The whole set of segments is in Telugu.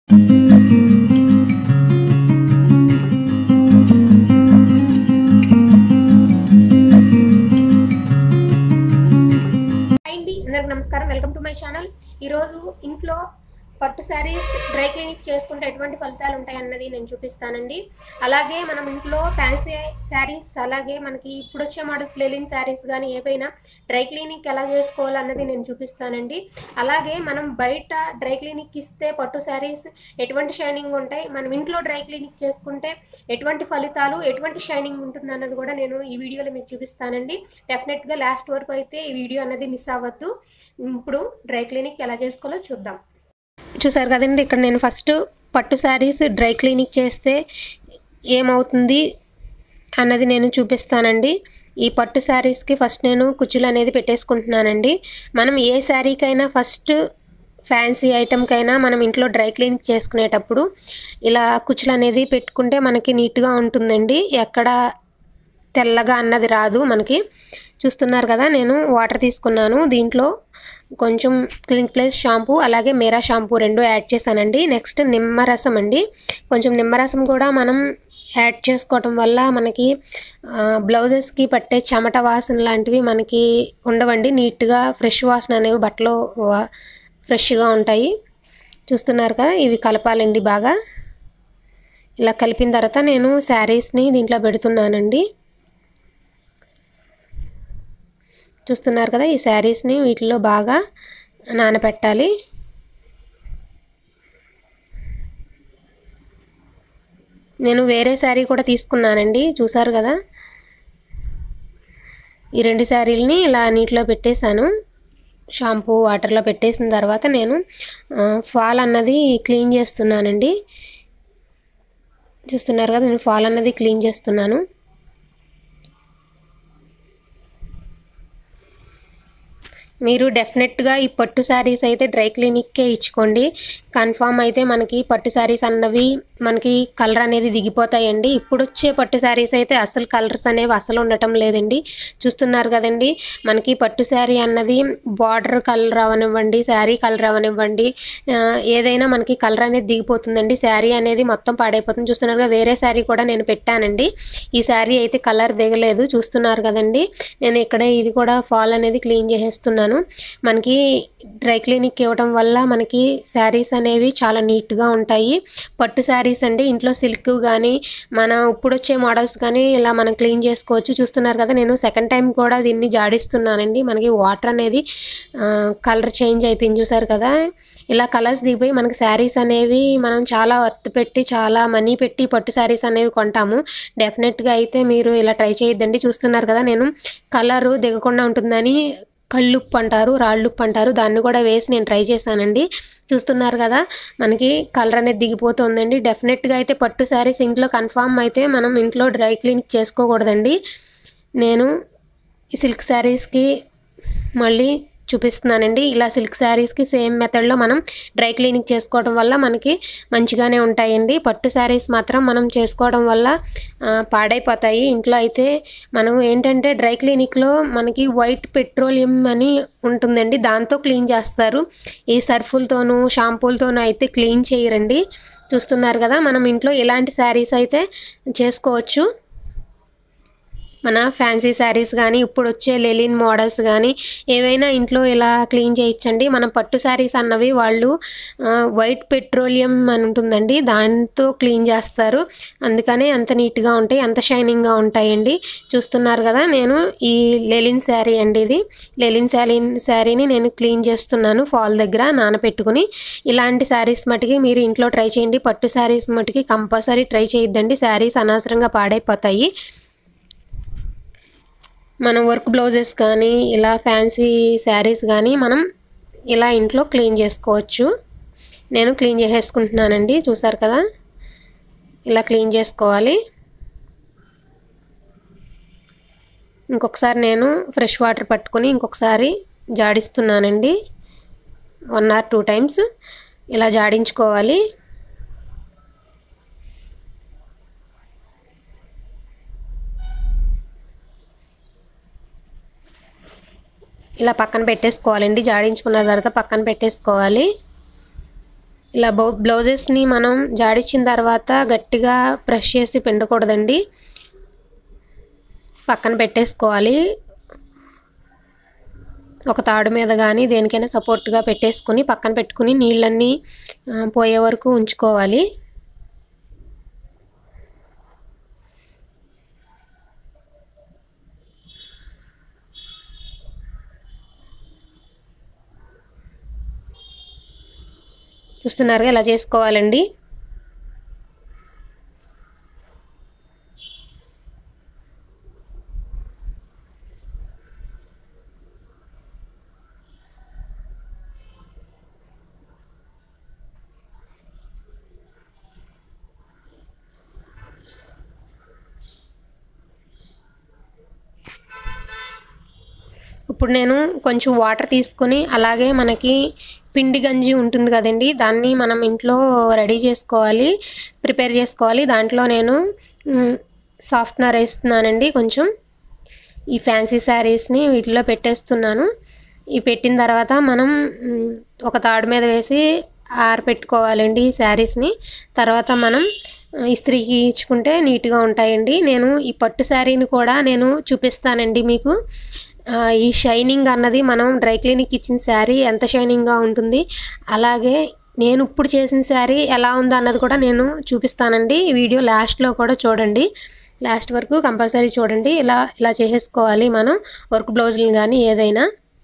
హాయ్ అండి అందరికి నమస్కారం వెల్కమ్ టు మై ఛానల్ ఈరోజు ఇంట్లో పట్టు శారీస్ డ్రై క్లీనిక్ చేసుకుంటే ఎటువంటి ఫలితాలు ఉంటాయి అన్నది నేను చూపిస్తానండి అలాగే మనం ఇంట్లో ఫ్యాన్సీ శారీస్ అలాగే మనకి ఇప్పుడు వచ్చే మోడల్స్ లెలిన్ శారీస్ కానీ ఏవైనా డ్రై క్లీనిక్ ఎలా చేసుకోవాలన్నది నేను చూపిస్తానండి అలాగే మనం బయట డ్రై క్లీనిక్ ఇస్తే పట్టు శారీస్ ఎటువంటి షైనింగ్ ఉంటాయి మనం ఇంట్లో డ్రై క్లీనిక్ చేసుకుంటే ఎటువంటి ఫలితాలు ఎటువంటి షైనింగ్ ఉంటుంది అన్నది కూడా నేను ఈ వీడియోలో మీకు చూపిస్తానండి డెఫినెట్గా లాస్ట్ వరకు అయితే ఈ వీడియో అనేది మిస్ అవ్వద్దు ఇప్పుడు డ్రై క్లీనిక్ ఎలా చేసుకోవాలో చూద్దాం చూసారు కదండి ఇక్కడ నేను ఫస్ట్ పట్టు శారీస్ డ్రై క్లీనిక్ చేస్తే ఏమవుతుంది అన్నది నేను చూపిస్తానండి ఈ పట్టు శారీస్కి ఫస్ట్ నేను కుచ్చులు అనేది పెట్టేసుకుంటున్నానండి మనం ఏ శారీకైనా ఫస్ట్ ఫ్యాన్సీ ఐటెంకైనా మనం ఇంట్లో డ్రై క్లీనిక్ చేసుకునేటప్పుడు ఇలా కుచ్చులు అనేది పెట్టుకుంటే మనకి నీట్గా ఉంటుందండి ఎక్కడ తెల్లగా అన్నది రాదు మనకి చూస్తున్నారు కదా నేను వాటర్ తీసుకున్నాను దీంట్లో కొంచెం క్లినిక్ ప్లస్ షాంపూ అలాగే మేరా షాంపూ రెండు యాడ్ చేశానండి నెక్స్ట్ నిమ్మరసం అండి కొంచెం నిమ్మరసం కూడా మనం యాడ్ చేసుకోవటం వల్ల మనకి బ్లౌజెస్కి పట్టే చెమట వాసన లాంటివి మనకి ఉండవండి నీట్గా ఫ్రెష్ వాసన అనేవి బట్టలు ఫ్రెష్గా ఉంటాయి చూస్తున్నారు కదా ఇవి కలపాలండి బాగా ఇలా కలిపిన తర్వాత నేను శారీస్ని దీంట్లో పెడుతున్నానండి చూస్తున్నారు కదా ఈ శారీస్ని వీటిలో బాగా నానబెట్టాలి నేను వేరే శారీ కూడా తీసుకున్నానండి చూసారు కదా ఈ రెండు శారీలని ఇలా నీటిలో పెట్టేశాను షాంపూ వాటర్లో పెట్టేసిన తర్వాత నేను ఫాల్ అన్నది క్లీన్ చేస్తున్నానండి చూస్తున్నారు కదా నేను ఫాల్ అన్నది క్లీన్ చేస్తున్నాను మీరు డెఫినెట్గా ఈ పట్టు శారీస్ అయితే డ్రై క్లీనిక్కే ఇచ్చుకోండి కన్ఫామ్ అయితే మనకి పట్టు శారీస్ అన్నవి మనకి కలర్ అనేది దిగిపోతాయండి ఇప్పుడు వచ్చే పట్టు శారీస్ అయితే అసలు కలర్స్ అనేవి అసలు ఉండటం లేదండి చూస్తున్నారు కదండి మనకి పట్టు శారీ అన్నది బార్డర్ కలర్ అవనివ్వండి శారీ కలర్ అవనివ్వండి ఏదైనా మనకి కలర్ అనేది దిగిపోతుందండి శారీ అనేది మొత్తం పాడైపోతుంది చూస్తున్నారుగా వేరే శారీ కూడా నేను పెట్టానండి ఈ శారీ అయితే కలర్ దిగలేదు చూస్తున్నారు కదండి నేను ఇక్కడ ఇది కూడా ఫాల్ అనేది క్లీన్ చేసేస్తున్నాను మనకి డ్రై క్లీనిక్ ఇవ్వడం వల్ల మనకి శారీస్ అనేవి చాలా నీట్గా ఉంటాయి పట్టు శారీస్ అండి ఇంట్లో సిల్క్ కానీ మన ఇప్పుడు వచ్చే మోడల్స్ కానీ ఇలా మనం క్లీన్ చేసుకోవచ్చు చూస్తున్నారు కదా నేను సెకండ్ టైం కూడా దీన్ని జాడిస్తున్నానండి మనకి వాటర్ అనేది కలర్ చేంజ్ అయిపోయింది చూసారు కదా ఇలా కలర్స్ దిగిపోయి మనకి శారీస్ అనేవి మనం చాలా వర్త్ పెట్టి చాలా మనీ పెట్టి పట్టు శారీస్ అనేవి కొంటాము డెఫినెట్గా అయితే మీరు ఇలా ట్రై చేయొద్దండి చూస్తున్నారు కదా నేను కలరు దిగకుండా ఉంటుందని కళ్ళుప్పు అంటారు రాళ్ళుప్పు అంటారు దాన్ని కూడా వేసి నేను ట్రై చేశానండి చూస్తున్నారు కదా మనకి కలర్ అనేది దిగిపోతుందండి డెఫినెట్గా అయితే పట్టు శారీస్ ఇంట్లో కన్ఫామ్ అయితే మనం ఇంట్లో డ్రై క్లీనిక్ చేసుకోకూడదండి నేను ఈ సిల్క్ శారీస్కి మళ్ళీ చూపిస్తున్నానండి ఇలా సిల్క్ శారీస్కి సేమ్ మెథడ్లో మనం డ్రై క్లీనింగ్ చేసుకోవడం వల్ల మనకి మంచిగానే ఉంటాయండి పట్టు శారీస్ మాత్రం మనం చేసుకోవడం వల్ల పాడైపోతాయి ఇంట్లో అయితే మనం ఏంటంటే డ్రై క్లీనిక్లో మనకి వైట్ పెట్రోలియం అని ఉంటుందండి దాంతో క్లీన్ చేస్తారు ఈ సర్ఫులతోనూ షాంపూలతోనూ అయితే క్లీన్ చేయరండి చూస్తున్నారు కదా మనం ఇంట్లో ఇలాంటి శారీస్ అయితే చేసుకోవచ్చు మన ఫ్యాన్సీ శారీస్ కానీ ఇప్పుడు వచ్చే లెలిన్ మోడల్స్ కానీ ఏవైనా ఇంట్లో ఇలా క్లీన్ చేయించండి మన పట్టు శారీస్ అన్నవి వాళ్ళు వైట్ పెట్రోలియం అని ఉంటుందండి దాంతో క్లీన్ చేస్తారు అందుకనే అంత నీట్గా ఉంటాయి అంత షైనింగ్గా ఉంటాయండి చూస్తున్నారు కదా నేను ఈ లెలిన్ శారీ అండి ఇది లెలిన్ శారీ శారీని నేను క్లీన్ చేస్తున్నాను ఫాల్ దగ్గర నానపెట్టుకుని ఇలాంటి శారీస్ మటుకి మీరు ఇంట్లో ట్రై చేయండి పట్టు శారీస్ మటుకి కంపల్సరీ ట్రై చేయొద్దండి శారీస్ అనవసరంగా పాడైపోతాయి మనం వర్క్ బ్లౌజెస్ కానీ ఇలా ఫ్యాన్సీ శారీస్ కానీ మనం ఇలా ఇంట్లో క్లీన్ చేసుకోవచ్చు నేను క్లీన్ చేసేసుకుంటున్నానండి చూసారు కదా ఇలా క్లీన్ చేసుకోవాలి ఇంకొకసారి నేను ఫ్రెష్ వాటర్ పట్టుకొని ఇంకొకసారి జాడిస్తున్నానండి వన్ ఆర్ టూ టైమ్స్ ఇలా జాడించుకోవాలి ఇలా పక్కన పెట్టేసుకోవాలండి జాడించుకున్న తర్వాత పక్కన పెట్టేసుకోవాలి ఇలా బౌ బ్లౌజెస్ని మనం జాడిచ్చిన తర్వాత గట్టిగా ప్రెస్ చేసి పిండకూడదండి పక్కన పెట్టేసుకోవాలి ఒక తాడు మీద కానీ దేనికైనా సపోర్ట్గా పెట్టేసుకుని పక్కన పెట్టుకుని నీళ్ళన్నీ ఆ, పోయే వరకు ఉంచుకోవాలి చూస్తున్నారుగా ఇలా చేసుకోవాలండి ఇప్పుడు నేను కొంచెం వాటర్ తీసుకొని అలాగే మనకి పిండి గంజి ఉంటుంది కదండి దాన్ని మనం ఇంట్లో రెడీ చేసుకోవాలి ప్రిపేర్ చేసుకోవాలి దాంట్లో నేను మ్, సాఫ్ట్నర్ వేస్తున్నానండి కొంచెం ఈ ఫ్యాన్సీ శారీస్ని వీటిలో పెట్టేస్తున్నాను ఈ పెట్టిన తర్వాత మనం మ్, ఒక తాడు మీద వేసి ఆరపెట్టుకోవాలండి ఈ శారీస్ని తర్వాత మనం ఆ, ఇస్త్రీకి ఇచ్చుకుంటే నీట్గా ఉంటాయండి నేను ఈ పట్టు శారీని కూడా నేను చూపిస్తానండి మీకు ఆ, ఈ షైనింగ్ అన్నది మనం డ్రై క్లీనిక్ ఇచ్చిన శారీ ఎంత షైనింగ్గా ఉంటుంది అలాగే నేను ఇప్పుడు చేసిన శారీ ఎలా ఉందో అన్నది కూడా నేను చూపిస్తానండి ఈ వీడియో లాస్ట్లో కూడా చూడండి లాస్ట్ వరకు కంపల్సరీ చూడండి ఇలా ఇలా చేసేసుకోవాలి మనం వర్క్ బ్లౌజులు కానీ ఏదైనా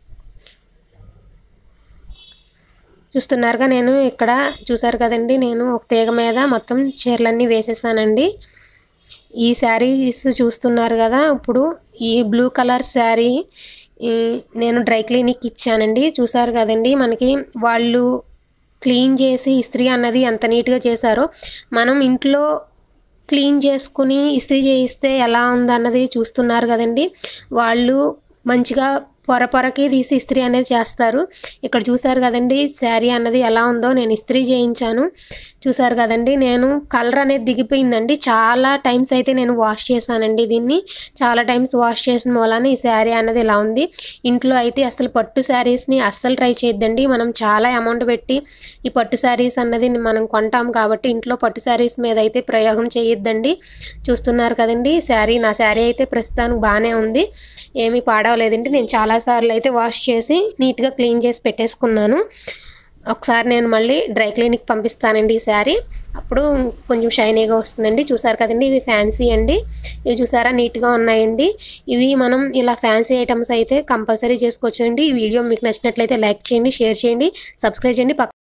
చూస్తున్నారుగా నేను ఇక్కడ చూసారు కదండి నేను ఒక తీగ మీద మొత్తం చీరలన్నీ వేసేసానండి ఈ శారీస్ చూస్తున్నారు కదా ఇప్పుడు ఈ బ్లూ కలర్ శారీ ఈ నేను డ్రై క్లీనిక్ ఇచ్చానండి చూసారు కదండి మనకి వాళ్ళు క్లీన్ చేసి ఇస్త్రీ అన్నది ఎంత నీట్గా చేశారో మనం ఇంట్లో క్లీన్ చేసుకుని ఇస్త్రీ చేయిస్తే ఎలా ఉందన్నది చూస్తున్నారు కదండి వాళ్ళు మంచిగా పొర పొరకి తీసి ఇస్త్రీ అనేది చేస్తారు ఇక్కడ చూసారు కదండి శారీ అన్నది ఎలా ఉందో నేను ఇస్త్రీ చేయించాను చూసారు కదండి నేను కలర్ అనేది దిగిపోయిందండి చాలా టైమ్స్ అయితే నేను వాష్ చేశానండి దీన్ని చాలా టైమ్స్ వాష్ చేసిన వలన ఈ శారీ అన్నది ఇలా ఉంది ఇంట్లో అయితే అసలు పట్టు శారీస్ని అస్సలు ట్రై చేయొద్దండి మనం చాలా అమౌంట్ పెట్టి ఈ పట్టు శారీస్ అన్నది మనం కొంటాం కాబట్టి ఇంట్లో పట్టు శారీస్ మీద అయితే ప్రయోగం చేయొద్దండి చూస్తున్నారు కదండి శారీ నా శారీ అయితే ప్రస్తుతానికి బాగానే ఉంది ఏమీ పాడవలేదండి నేను చాలాసార్లు అయితే వాష్ చేసి నీట్గా క్లీన్ చేసి పెట్టేసుకున్నాను ఒకసారి నేను మళ్ళీ డ్రై క్లీనిక్ పంపిస్తానండి ఈ శారీ అప్పుడు కొంచెం షైనీగా వస్తుందండి చూసారు కదండి ఇవి ఫ్యాన్సీ అండి ఇవి చూసారా నీట్గా ఉన్నాయండి ఇవి మనం ఇలా ఫ్యాన్సీ ఐటమ్స్ అయితే కంపల్సరీ చేసుకోవచ్చండి ఈ వీడియో మీకు నచ్చినట్లయితే లైక్ చేయండి షేర్ చేయండి సబ్స్క్రైబ్ చేయండి పక్క